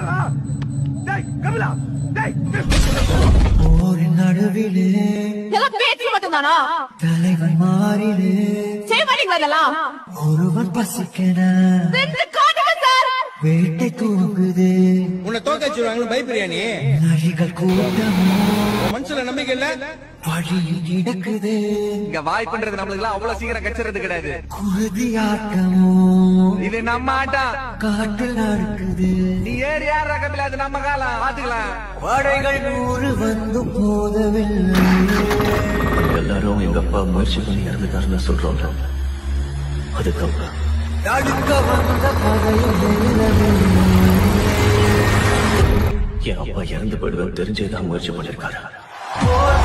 ஒரு நடுவிலே எல்லாம் பேச்சு மட்டும்தானா தலைவன் மாறிலே செய்ய மாட்டீங்களா இதெல்லாம் ஒருவன் பசிக்கன செஞ்சு காட்டுங்க சார் வேட்டை தூங்குது உன்னை தோக்க வச்சிருவாங்கன்னு பயப்படுறியா நீ நரிகள் கூட்டமோ மனுஷன நம்பிக்கை இல்ல வழியில் கிடக்குது இங்க வாய்ப்புன்றது நம்மளுக்கு அவ்வளவு சீக்கிரம் கிடைச்சிறது கிடையாது குருதி ஆட்டமோ இது நம்ம ஆட்டம் காட்டில் நடக்குது நீ ஏறி யார் ரகமில்ல அது நம்ம காலம் பாத்துக்கலாம் படைகள் நூறு வந்து போதவில்லை எல்லாரும் எங்க அப்பா முயற்சி பண்ணி இறந்துட்டாருன்னு சொல்றோம் அதுக்கப்புறம் தடுக்க வந்த பகையும் வெல்லவில்லை என் அப்பா இறந்து போயிடுவேன் தெரிஞ்சேதான் முயற்சி பண்ணிருக்காரு போராட